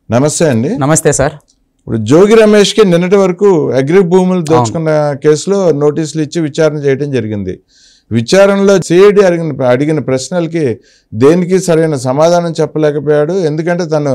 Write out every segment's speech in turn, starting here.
నమస్తే అండి నమస్తే సార్ ఇప్పుడు జోగి రమేష్కి నిన్నటి వరకు అగ్రి భూములు దోచుకున్న కేసులో నోటీసులు ఇచ్చి విచారణ చేయడం జరిగింది విచారణలో సిఐడి అడిగిన అడిగిన ప్రశ్నలకి దేనికి సరైన సమాధానం చెప్పలేకపోయాడు ఎందుకంటే తను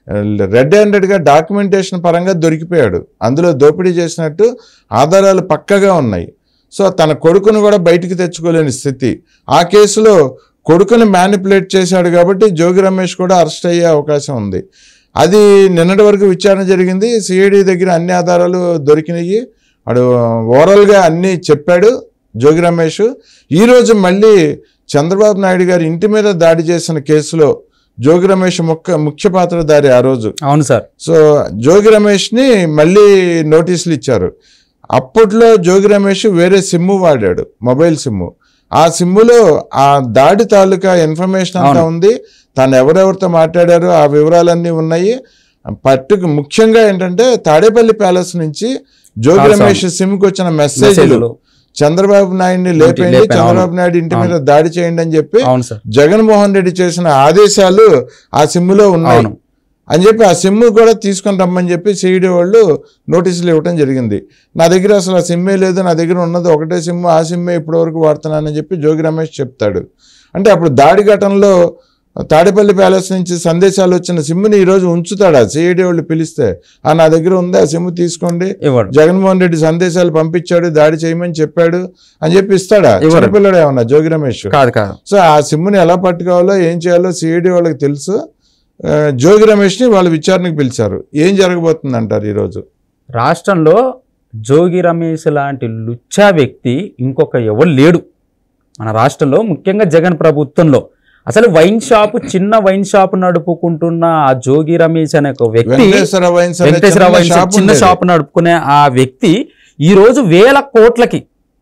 రెడ్ హ్యాండెడ్గా డాక్యుమెంటేషన్ పరంగా దొరికిపోయాడు అందులో దోపిడీ చేసినట్టు ఆధారాలు పక్కగా ఉన్నాయి సో తన కొడుకును కూడా బయటికి తెచ్చుకోలేని స్థితి ఆ కేసులో కొడుకుని మ్యానిపులేట్ చేశాడు కాబట్టి జోగి రమేష్ కూడా అరెస్ట్ అయ్యే అవకాశం ఉంది అది నిన్నటి వరకు విచారణ జరిగింది సిఐడి దగ్గర అన్ని ఆధారాలు దొరికినాయి వాడు ఓవరాల్గా అన్నీ చెప్పాడు జోగి రమేష్ ఈరోజు మళ్ళీ చంద్రబాబు నాయుడు గారి ఇంటి మీద దాడి చేసిన కేసులో జోగి రమేష్ ముఖ్య ముఖ్య పాత్రధారి ఆ రోజు అవును సార్ సో జోగి రమేష్ని మళ్ళీ నోటీసులు ఇచ్చారు అప్పట్లో జోగి రమేష్ వేరే సిమ్ము వాడాడు మొబైల్ సిమ్ము ఆ సిమ్ములో ఆ దాడి తాలూకా ఇన్ఫర్మేషన్ అంతా ఉంది తను ఎవరెవరితో మాట్లాడారు ఆ వివరాలన్నీ ఉన్నాయి పట్టుకు ముఖ్యంగా ఏంటంటే తాడేపల్లి ప్యాలెస్ నుంచి జోగి అవును. రమేష్ సిమ్కి వచ్చిన మెసేజ్లు మెసేజ్లు. చంద్రబాబు నాయుడిని లేపేయండి లేపే- అవును. చంద్రబాబు నాయుడు ఇంటి మీద దాడి చేయండి అని చెప్పి అవును సార్ జగన్మోహన్ రెడ్డి చేసిన ఆదేశాలు ఆ సిమ్ములో ఉన్నాయి అవును అని చెప్పి ఆ సిమ్ కూడా తీసుకొని రమ్మని చెప్పి సిఈడి వాళ్ళు నోటీసులు ఇవ్వడం జరిగింది నా దగ్గర అసలు ఆ సిమ్మే లేదు నా దగ్గర ఉన్నది ఒకటే సిమ్ ఆ సిమ్మే ఇప్పటి వరకు వాడుతున్నానని చెప్పి జోగి రమేష్ చెప్తాడు అంటే అప్పుడు దాడి ఘటనలో తాడేపల్లి ప్యాలెస్ నుంచి సందేశాలు వచ్చిన సిమ్ని ఈరోజు ఉంచుతాడా సిఐడి వాళ్ళు పిలిస్తే ఆ నా దగ్గర ఉంది ఆ సిమ్ తీసుకోండి ఇవ్వడు జగన్మోహన్ రెడ్డి సందేశాలు పంపించాడు దాడి చేయమని చెప్పాడు అని చెప్పి ఇస్తాడా ఇవ్వడు. చిన్నపిల్లడు ఏమన్నా జోగి రమేష్ కాదు కాదు సో ఆ సిమ్ని ఎలా పట్టుకోవాలో ఏం చేయాలో సిఐడి వాళ్ళకి తెలుసు ఆ, జోగి రమేష్ని వాళ్ళు విచారణకు పిలిచారు ఏం జరగబోతుంది అంటారు ఈరోజు రాష్ట్రంలో జోగి రమేష్ లాంటి లుచ్చా వ్యక్తి ఇంకొక ఎవరు లేడు మన రాష్ట్రంలో ముఖ్యంగా జగన్ ప్రభుత్వంలో అసలు వైన్ షాప్ చిన్న వైన్ షాప్ నడుపుకుంటున్న ఆ జోగి రమేష్ అనే ఒక వ్యక్తి వెంకటేశ్వర వైన్స్ అనే వెంకటేశ్వర చిన్న వైన్ షాప్ షాప్ చిన్న ఉండేది. షాప్ నడుపుకునే ఆ వ్యక్తి ఈ రోజు వేల కోట్లకి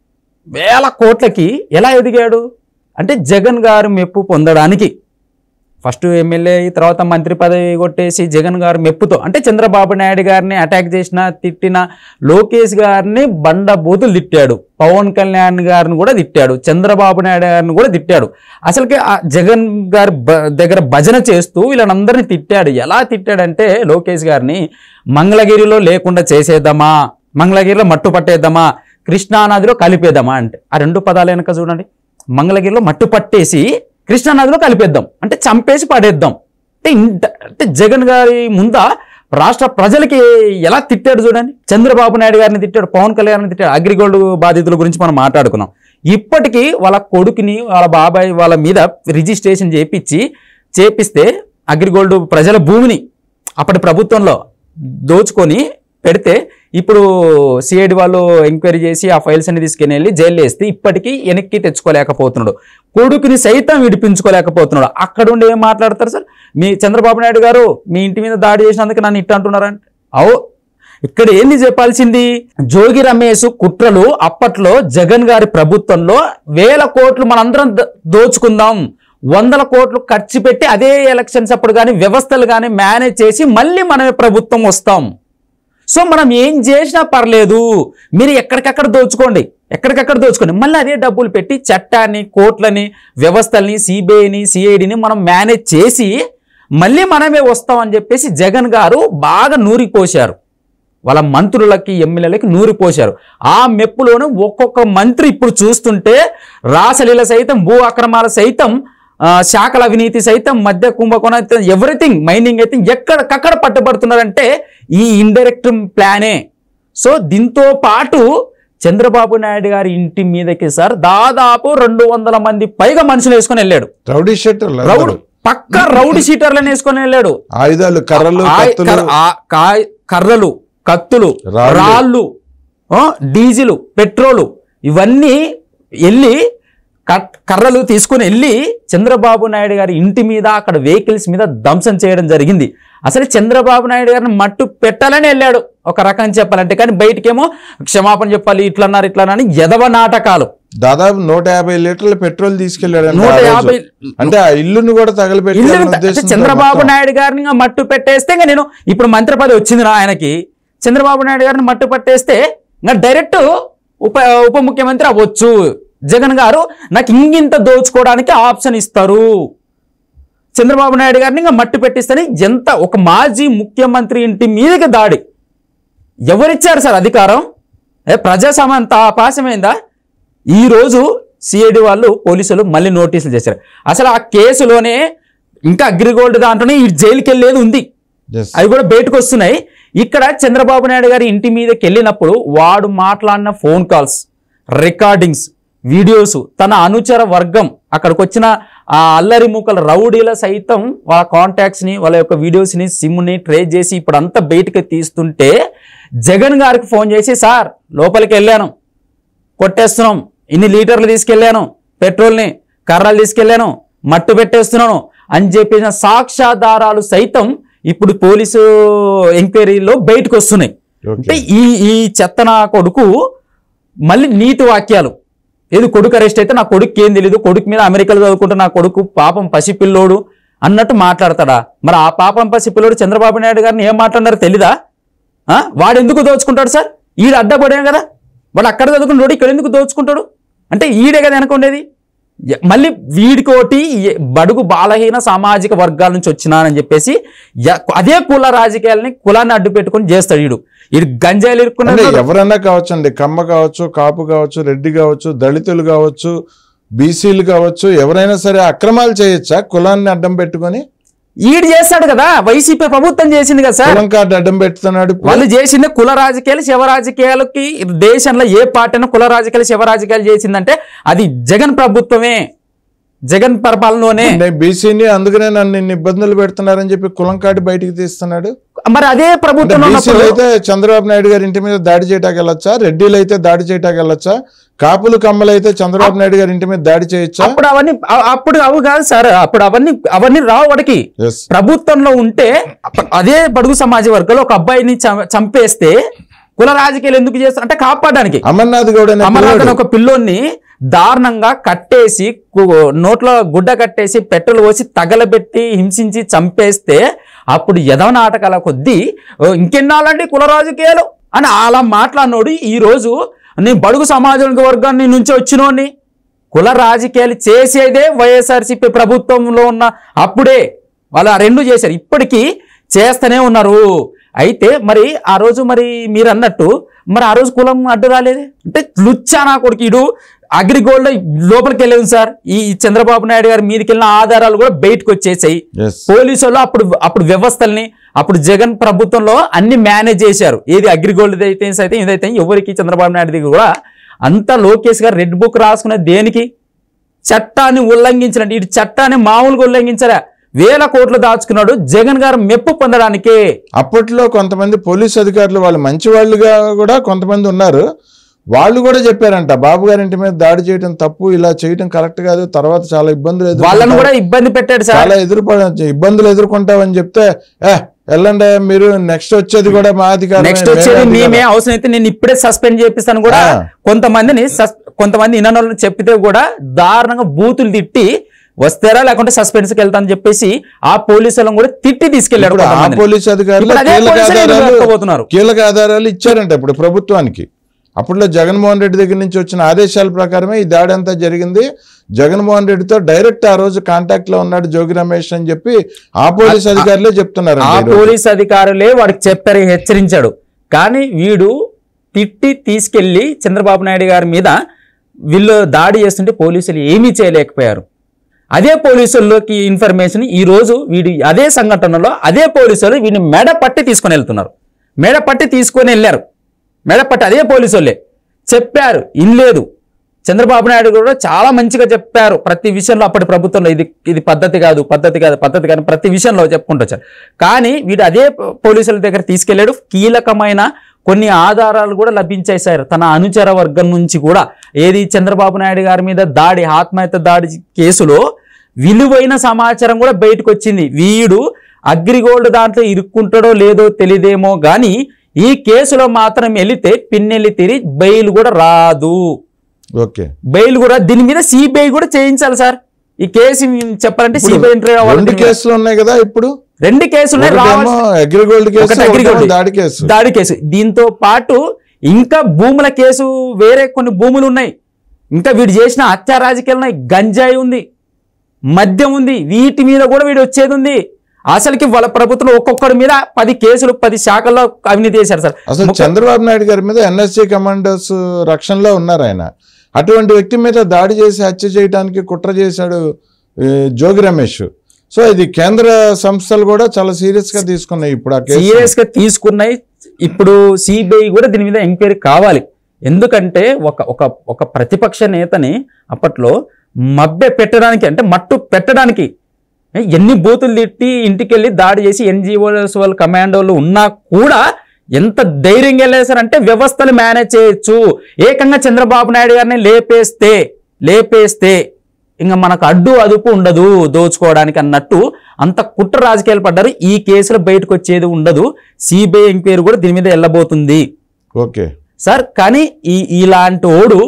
వేల కోట్లకి ఎలా ఎదిగాడు అంటే జగన్ గారు మెప్పు పొందడానికి ఫస్ట్ ఎమ్మెల్యే తర్వాత మంత్రి పదవి కొట్టేసి జగన్ గారు మెప్పుతో అంటే చంద్రబాబు నాయుడు గారిని అటాక్ చేసిన తిట్టిన లోకేష్ గారిని బండ బూతులు తిట్టాడు పవన్ కళ్యాణ్ గారిని కూడా తిట్టాడు చంద్రబాబు నాయుడు గారిని కూడా తిట్టాడు అసలుకి ఆ జగన్ గారి బ- దగ్గర భజన చేస్తూ వీళ్ళనందరినీ తిట్టాడు ఎలా తిట్టాడంటే లోకేష్ గారిని మంగళగిరిలో లేకుండా చేసేద్దామా మంగళగిరిలో మట్టు పట్టేద్దామా కృష్ణానదిలో కలిపేద్దామా అంటే ఆ రెండు పదాలు వెనక చూడండి మంగళగిరిలో మట్టు పట్టేసి కృష్ణానదిలో కలిపేద్దాం అంటే చంపేసి పడేద్దాం అంటే ఇంత అంటే జగన్ గారి ముందా రాష్ట్ర ప్రజలకి ఎలా తిట్టాడు చూడండి చంద్రబాబు నాయుడు గారిని తిట్టాడు పవన్ కళ్యాణ్ తిట్టాడు అగ్రిగోల్డ్ బాధితుల గురించి మనం మాట్లాడుకున్నాం ఇప్పటికీ వాళ్ళ కొడుకుని వాళ్ళ బాబాయ్ వాళ్ళ మీద రిజిస్ట్రేషన్ చేపించి చేపిస్తే అగ్రిగోల్డ్ ప్రజల భూమిని అప్పటి ప్రభుత్వంలో దోచుకొని పెడితే ఇప్పుడు సిఐడి వాళ్ళు ఎంక్వైరీ చేసి ఆ ఫైల్స్ అన్ని తీసుకుని వెళ్ళి జైల్లో వేస్తే ఇప్పటికీ వెనక్కి తెచ్చుకోలేకపోతున్నాడు కొడుకుని సైతం విడిపించుకోలేకపోతున్నాడు అక్కడ ఉండి ఏం మాట్లాడతారు సార్ మీ చంద్రబాబు నాయుడు గారు మీ ఇంటి మీద దాడి చేసినందుకు నన్ను ఇట్ట అంటున్నారంటే అవు ఇక్కడ ఏంది చెప్పాల్సింది జోగి రమేష్ కుట్రలు అప్పట్లో జగన్ గారి ప్రభుత్వంలో వేల కోట్లు మనందరం ద- దోచుకుందాం వందల కోట్లు ఖర్చు పెట్టి అదే ఎలక్షన్స్ అప్పుడు కానీ వ్యవస్థలు కానీ మేనేజ్ చేసి మళ్ళీ మనమే ప్రభుత్వం వస్తాం సో మనం ఏం చేసినా పర్లేదు మీరు ఎక్కడికక్కడ దోచుకోండి ఎక్కడికక్కడ దోచుకోండి మళ్ళీ అదే డబ్బులు పెట్టి చట్టాన్ని కోర్టులని వ్యవస్థల్ని సిబిఐని సిఐడిని మనం మేనేజ్ చేసి మళ్ళీ మనమే వస్తామని చెప్పేసి జగన్ గారు బాగా నూరిపోశారు వాళ్ళ మంత్రులకి ఎమ్మెల్యేలకి నూరిపోశారు ఆ మెప్పులోనే ఒక్కొక్క మంత్రి ఇప్పుడు చూస్తుంటే రాసలీల సైతం భూ అక్రమాల సైతం ఆ, శాఖల అవినీతి సైతం మధ్య కుంభకోణ ఎవ్రీథింగ్ మైనింగ్ అయితే ఎక్కడికక్కడ పట్టుబడుతున్నారంటే ఈ ఇండైరెక్ట్ ప్లానే సో దీంతో పాటు చంద్రబాబు నాయుడు గారి ఇంటి మీదకి సార్ దాదాపు రెండు వందల మంది పైగా మనుషులు వేసుకొని వెళ్ళాడు రౌడీ షెట్టర్లు రౌడ్ అందరూ. పక్క రౌడీ షీటర్లను వేసుకొని వెళ్ళాడు ఆయుధాలు కర్రలు ఆ- కత్తులు కర్- ఆ- కాయ్- కర్రలు కత్తులు రాళ్ళు. రాళ్ళు ఆ, డీజిలు పెట్రోలు ఇవన్నీ వెళ్ళి కట్- కర్రలు తీసుకుని వెళ్ళి చంద్రబాబు నాయుడు గారి ఇంటి మీద అక్కడ వెహికల్స్ మీద ధ్వంసం చేయడం జరిగింది అసలు చంద్రబాబు నాయుడు గారిని మట్టు పెట్టాలని వెళ్ళాడు ఒక రకం చెప్పాలంటే కానీ బయటికేమో క్షమాపణ చెప్పాలి ఇట్లా అన్నారు ఇట్లా అని ఎదవ నాటకాలు దాదాపు నూట యాభై లీటర్ల పెట్రోల్ తీసుకెళ్లాడు నూట యాభై అంటే ఆ ఇల్లుని కూడా ఇల్లు తగలబెట్టాలనే అంటే ఉద్దేశంతో చంద్రబాబు మొత్తం. నాయుడు గారిని ఇంకా మట్టు పెట్టేస్తే ఇంకా నేను ఇప్పుడు మంత్రి పదవి వచ్చింది నా ఆయనకి చంద్రబాబు నాయుడు గారిని మట్టు పట్టేస్తే ఇంకా డైరెక్ట్ ఉప ఉప ముఖ్యమంత్రి అవ్వచ్చు జగన్ గారు నాకు ఇంగింత దోచుకోవడానికి ఆప్షన్ ఇస్తారు చంద్రబాబు నాయుడు గారిని ఇంకా మట్టి పెట్టిస్తేనే ఎంత ఒక మాజీ ముఖ్యమంత్రి ఇంటి మీదకి దాడి ఎవరిచ్చారు సార్ అధికారం ఏ ప్రజా సమంత ఆపాసమైందా ఈరోజు సిఐడి వాళ్ళు పోలీసులు మళ్ళీ నోటీసులు చేశారు అసలు ఆ కేసులోనే ఇంకా అగ్రిగోల్డ్ దాంట్లోనే ఈ జైలుకి వెళ్ళేది ఉంది ఎస్ అవి కూడా బయటకు వస్తున్నాయి ఇక్కడ చంద్రబాబు నాయుడు గారి ఇంటి మీదకి వెళ్ళినప్పుడు వాడు మాట్లాడిన ఫోన్ కాల్స్ రికార్డింగ్స్ వీడియోస్ తన అనుచర వర్గం అక్కడికి వచ్చిన ఆ అల్లరి మూకల రౌడీల సైతం వాళ్ళ కాంటాక్ట్స్ ని వాళ్ళ యొక్క వీడియోస్ ని సిమ్ ని ట్రేస్ చేసి ఇప్పుడు అంతా బయటకు తీస్తుంటే జగన్ గారికి ఫోన్ చేసి సార్ లోపలికి వెళ్ళాను కొట్టేస్తున్నాం ఇన్ని లీటర్లు తీసుకెళ్ళాను పెట్రోల్ని కర్రలు తీసుకెళ్ళాను మట్టు పెట్టేస్తున్నాను అని చెప్పిన సాక్ష్యాధారాలు సైతం ఇప్పుడు పోలీసు ఎంక్వైరీలో బయటకు వస్తున్నాయి అంటే ఓకే ఈ ఈ చెత్త నా కొడుకు మళ్ళీ నీతి వాక్యాలు ఏది కొడుకు అరెస్ట్ అయితే నా కొడుకు ఏం తెలియదు కొడుకు మీద అమెరికాలో చదువుకుంటే నా కొడుకు పాపం పసిపిల్లోడు అన్నట్టు మాట్లాడతాడా మరి ఆ పాపం పసిపిల్లోడు చంద్రబాబు నాయుడు గారిని ఏం మాట్లాడినారో తెలీదా ఆ? వాడు ఎందుకు దోచుకుంటాడు సార్ ఈడు అడ్డపడే కదా వాడు అక్కడ చదువుకుంటాడు ఇక్కడ ఎందుకు దోచుకుంటాడు అంటే ఈడే కదా వెనక ఉండేది ఎ- మళ్ళీ వీడికోటి ఎ- బడుగు బాలహీన సామాజిక వర్గాల నుంచి వచ్చినానని చెప్పేసి ఎ- అదే కుల రాజకీయాలని కులాన్ని అడ్డు పెట్టుకొని చేస్తాడు వీడు వీడు గంజాయిలు అంటే ఇరుక్కున్నాడు ఎవరన్నా కావచ్చు అండి కమ్మ కావచ్చు కాపు కావచ్చు రెడ్డి కావచ్చు దళితులు కావచ్చు బీసీలు కావచ్చు ఎవరైనా సరే అక్రమాలు చేయొచ్చా కులాన్ని అడ్డం పెట్టుకొని ఈడు చేస్తాడు కదా వైసీపీ ప్రభుత్వం చేసింది కదా సార్ కులం కార్డు అడ్డం పెడుతున్నాడు ఇప్పుడు. వాళ్ళు చేసింది కుల రాజకీయాలు శివ రాజకీయాలకి దేశంలో ఏ పార్టీ అయినా కుల రాజకీయాలు శివ రాజకీయాలు చేసిందంటే అది జగన్ ప్రభుత్వమే జగన్ పరిపాలనలోనే నేను బీసీని అందుకనే నన్ను ఇన్ని ఇబ్బందులు పెడుతున్నారని చెప్పి కులం కార్డు బయటికి తీస్తున్నాడు మరి అదే అంటే ప్రభుత్వం బీసీలు ఉన్నప్పుడు అయితే చంద్రబాబు నాయుడు గారి ఇంటి మీద దాడి చేయటానికి వెళ్ళొచ్చా రెడ్డిలు అయితే దాడి చేయటానికి వెళ్ళొచ్చా కాపులు కమ్మలు అయితే చంద్రబాబు నాయుడు గారి ఇంటి మీద దాడి చేయొచ్చా అప్పుడు అవన్నీ అ- అప్పుడు అవి కాదు సార్ అప్పుడు అవన్నీ అవన్నీ రావు వాడికి ఎస్ ప్రభుత్వంలో ఉంటే అప్ప- అదే బడుగు సమాజ వర్గంలో ఒక అబ్బాయిని చం- చంపేస్తే కుల రాజకీయాలు ఎందుకు చేస్తారు అంటే కాపాడడానికి అమర్నాథ్ గౌడ్ అనే అమర్నాథ్ పిల్లోడు. ఒక పిల్లోన్ని దారుణంగా కట్టేసి కు- నోట్లో గుడ్డ కట్టేసి పెట్రోల్ పోసి తగలబెట్టి హింసించి చంపేస్తే అప్పుడు యదవ నాటకాల కొద్దీ "ఓ, ఇంకెన్నాళ్ళండి కుల రాజకీయాలు అని అలా మాట్లాడినోడు ఈ రోజు నేను బడుగు సమాజం వర్గాన్ని నుంచి వచ్చినోడిని కుల రాజకీయాలు చేసేదే వైఎస్ఆర్సీపీ ప్రభుత్వంలో ఉన్న అప్పుడే వాళ్ళు ఆ రెండు చేశారు ఇప్పటికీ చేస్తూనే ఉన్నారు అయితే మరి ఆ రోజు మరి మీరు అన్నట్టు మరి ఆ రోజు కులం అడ్డు రాలేదు అంటే లుచ్చా నా కొడుకుడు అగ్రిగోల్డ్ లోపలికి వెళ్ళేది సార్ ఈ చంద్రబాబు నాయుడు గారి మీదకి వెళ్ళిన ఆధారాలు కూడా బయటకు వచ్చేసాయి Yes. పోలీసు వాళ్ళు అప్పుడు అప్పుడు వ్యవస్థల్ని అప్పుడు జగన్ ప్రభుత్వంలో అన్ని మేనేజ్ చేశారు ఏది అగ్రిగోల్డ్ అయితే అయితే ఇదైతే ఎవరికి చంద్రబాబు నాయుడు దగ్గర కూడా అంత లోకేష్ గారు రెడ్ బుక్ రాసుకునేది దేనికి చట్టాన్ని ఉల్లంఘించినట్టు ఇటు చట్టాన్ని మామూలుగా ఉల్లంఘించరా వేల కోట్లు దాచుకున్నాడు జగన్ గారు మెప్పు పొందడానికే అప్పట్లో కొంతమంది పోలీస్ అధికారులు వాళ్ళు మంచి వాళ్ళుగా కూడా కొంతమంది ఉన్నారు వాళ్ళు కూడా చెప్పారంట బాబు గారి ఇంటి మీద దాడి చేయడం తప్పు ఇలా చేయడం కరెక్ట్ కాదు తర్వాత చాలా ఇబ్బందులు వాళ్ళని ఎదుర్కొంటావు. కూడా ఇబ్బంది పెట్టాడు సార్ చాలా ఎదురు ఇబ్బందులు ఎదుర్కొంటావని చెప్తే ఏ వెళ్ళండి మీరు నెక్స్ట్ వచ్చేది కూడా మా అధికారం నెక్స్ట్ వచ్చేది మేమే అవసరం అయితే నేను ఇప్పుడే సస్పెండ్ చేపిస్తాను కూడా ఆ. కొంతమందిని sus- కొంతమంది ఇన్నోళ్ళని చెప్పితే కూడా దారుణంగా బూతులు తిట్టి వస్తారా లేకుంటే సస్పెన్స్ కి వెళ్తానని చెప్పేసి ఆ పోలీసులను కూడా తిట్టి తీసుకెళ్లాడు ఇప్పుడు ఆ కొంతమందిని. పోలీస్ అధికారులు ఇప్పుడు అదే కీలక పోలీసులే ఆధారాలు ఎదుర్కోబోతున్నారు. కీలక ఆధారాలు ఇచ్చారంట ఇప్పుడు ప్రభుత్వానికి అప్పట్లో జగన్మోహన్ రెడ్డి దగ్గర నుంచి వచ్చిన ఆదేశాల ప్రకారమే ఈ దాడి అంతా జరిగింది జగన్మోహన్ రెడ్డితో డైరెక్ట్ ఆ రోజు కాంటాక్ట్ లో ఉన్నాడు జోగి రమేష్ అని చెప్పి ఆ పోలీస్ అధికారులే చెప్తున్నారు ఆ పోలీస్ అధికారులే వాడికి చెప్పారు హెచ్చరించాడు కానీ వీడు తిట్టి తీసుకెళ్లి చంద్రబాబు నాయుడు గారి మీద వీళ్ళు దాడి చేస్తుంటే పోలీసులు ఏమీ చేయలేకపోయారు అదే పోలీసుల్లోకి ఇన్ఫర్మేషన్ ఈ రోజు వీడి అదే సంఘటనలో అదే పోలీసులు వీడిని మెడ పట్టి తీసుకొని వెళ్తున్నారు మెడ పట్టి తీసుకొని వెళ్ళారు మెడ పట్టి అదే పోలీసులే చెప్పారు ఇన్లేదు చంద్రబాబు నాయుడు కూడా చాలా మంచిగా చెప్పారు ప్రతి విషయంలో అప్పటి ప్రభుత్వంలో ఇది ఇది పద్ధతి కాదు పద్ధతి కాదు పద్ధతి కాదు ప్రతి విషయంలో చెప్పుకుంటూ వచ్చారు కానీ వీడు అదే ప- పోలీసుల దగ్గర తీసుకెళ్లాడు కీలకమైన కొన్ని ఆధారాలు కూడా లభించాయి సార్ తన అనుచర వర్గం నుంచి కూడా ఏది చంద్రబాబు నాయుడు గారి మీద దాడి ఆత్మహత్య దాడి కేసులో విలువైన సమాచారం కూడా బయటకు వచ్చింది వీడు అగ్రిగోల్డ్ దాంట్లో ఇరుక్కుంటాడో లేదో తెలియదేమో కానీ ఈ కేసులో మాత్రం వెళితే పిన్నెల్లి తిరి బెయిల్ కూడా రాదు ఓకే బెయిల్ కూడా దీని మీద సిబిఐ కూడా చేయించాలి సార్ ఈ కేసు చెప్పాలంటే సిబిఐ ఎంట్రీ అవ్వాలి రెండు దీని మీద. కేసులు ఉన్నాయి కదా ఇప్పుడు రెండు కేసులు ఉన్నాయి, ఒకటేమో రావాల్సి- అగ్రిగోల్డ్ కేసు ఒకటి ఒకటేమో అగ్రిగోల్డ్ దాడి కేసు దాడి కేసు దీంతో పాటు ఇంకా భూముల కేసు వేరే కొన్ని భూములు ఉన్నాయి ఇంకా వీడు చేసిన హత్య రాజకీయాలు ఉన్నాయి గంజాయి ఉంది మద్యం ఉంది వీటి మీద కూడా వీడు వచ్చేది ఉంది అసలుకి వాళ్ళ ప్రభుత్వం ఒక్కొక్కడి మీద పది కేసులు పది శాఖల్లో అవినీతి చేశారు సార్ అసలు చంద్రబాబు నాయుడు గారి మీద ఎన్ఎస్జీ కమాండర్స్ రక్షణలో ఉన్నారు ఆయన అటువంటి వ్యక్తి మీద దాడి చేసి హత్య చేయడానికి కుట్ర చేశాడు ఈ, జోగి రమేష్ సో ఇది కేంద్ర సంస్థలు కూడా చాలా సీరియస్ గా తీసుకున్నాయి ఇప్పుడు ఆ కేసు సీరియస్ గా తీసుకున్నాయి ఇప్పుడు సిబిఐ కూడా దీని మీద ఎంక్వైరీ కావాలి ఎందుకంటే ఒక ఒక ఒక ప్రతిపక్ష నేతని అప్పట్లో మభ్య పెట్టడానికి అంటే మట్టు పెట్టడానికి ఏ, ఎన్ని బూతులు తిట్టి ఇంటికి వెళ్ళి దాడి చేసి ఎన్జిఓస్ వాళ్ళ కమాండోలు ఉన్నా కూడా ఎంత ధైర్యంగా వెళ్ళేసారంటే వ్యవస్థలు మేనేజ్ చేయొచ్చు ఏకంగా చంద్రబాబు నాయుడు గారిని లేపేస్తే లేపేస్తే ఇంకా మనకు అడ్డు అదుపు ఉండదు దోచుకోవడానికి అన్నట్టు అంత కుట్ర రాజకీయాలు పడ్డారు ఈ కేసులో బయటకు వచ్చేది ఉండదు సిబిఐ ఎంక్వైరీ కూడా దీని మీద వెళ్ళబోతుంది ఓకే సార్ కానీ ఈ ఇలాంటి ఓడు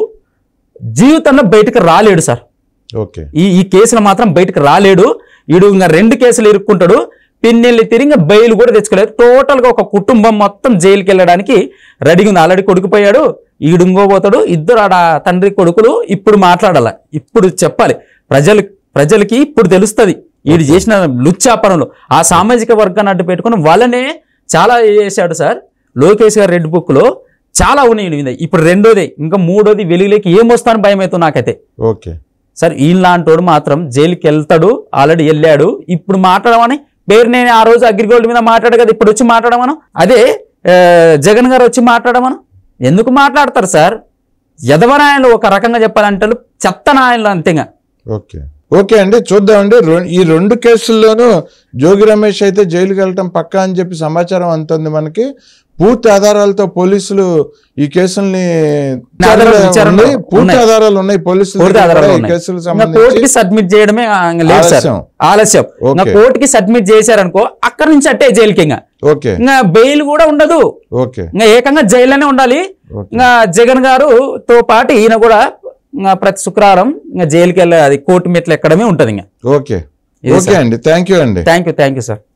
జీవితంలో బయటకు రాలేడు సార్ ఓకే ఈ ఈ కేసులో మాత్రం బయటకు రాలేడు ఈడు ఇంకా రెండు కేసులు ఇరుక్కుంటాడు పిన్నెల్లి తిరిగి బెయిల్ కూడా తెచ్చుకోలేదు టోటల్గా ఒక కుటుంబం మొత్తం జైలుకి వెళ్ళడానికి రెడీగా ఉంది ఆల్రెడీ కొడుకుపోయాడు ఈడు ఇంకో పోతాడు ఇద్దరు ఆడ తండ్రి కొడుకులు ఇప్పుడు మాట్లాడాల ఇప్పుడు చెప్పాలి ప్రజలు ప్రజలకి ఇప్పుడు తెలుస్తుంది వీడు చేసిన లుచ్చా పనులు ఆ సామాజిక వర్గాన్ని అడ్డు పెట్టుకుని వాళ్ళనే చాలా చేశాడు సార్ లోకేష్ గారి రెడ్ బుక్ లో చాలా ఉన్నాయి వీడి మీద ఇప్పుడు రెండోది ఇంకా మూడోది వెలుగులోకి ఏం వస్తాను భయం అవుతుంది నాకైతే ఓకే సార్ ఈలాంటోడు మాత్రం జైలుకి వెళ్తాడు ఆల్రెడీ వెళ్ళాడు ఇప్పుడు మాట్లాడమని పేరు నేను ఆ రోజు అగ్రిగోల్డ్ మీద మాట్లాడు కదా ఇప్పుడు వచ్చి మాట్లాడమను అదే ఆ, జగన్ గారు వచ్చి మాట్లాడమను ఎందుకు మాట్లాడతారు సార్ యదవనాయలు ఒక రకంగా చెప్పాలంటే చెత్త నాయలు అంతేగా ఓకే ఓకే అండి చూద్దామండి రెం- ఈ రెండు కేసుల్లోనూ జోగి రమేష్ అయితే జైలుకి వెళ్ళటం పక్కా అని చెప్పి సమాచారం అందుతుంది మనకి పూర్తి ఆధారాలతో పోలీసులు ఈ కేసుల్ని ఆధారాలు విచారణలో ఉన్నాయి. పూర్తి ఉన్నాయి. ఆధారాలు ఉన్నాయి పోలీసులు పూర్తి దగ్గర ఆధారాలు కూడా ఈ ఉన్నాయి. కేసులకు ఇంకా సంబంధించి కోర్టుకి సబ్మిట్ చేయడమే ఆ, ఇంకా లేదు సార్ ఆలస్యం. ఆలస్యం ఇంకా ఓకే. కోర్టుకి సబ్మిట్ చేశారనుకో అక్కడి నుంచి అట్టే జైలుకి ఇంకా ఓకే ఇంకా బెయిల్ కూడా ఉండదు ఓకే ఇంకా ఏకంగా జైల్లోనే ఉండాలి ఓకే ఇంకా జగన్ గారు తో పాటు ఈయన కూడా ఇంకా ప్రతి శుక్రవారం ఇంకా జైలుకి వెళ్ళే అది కోర్టు మెట్లు ఎక్కడమే ఉంటుంది ఇంకా ఓకే ఇది ఓకే అండి థ్యాంక్ యూ అండి thank you thank you sir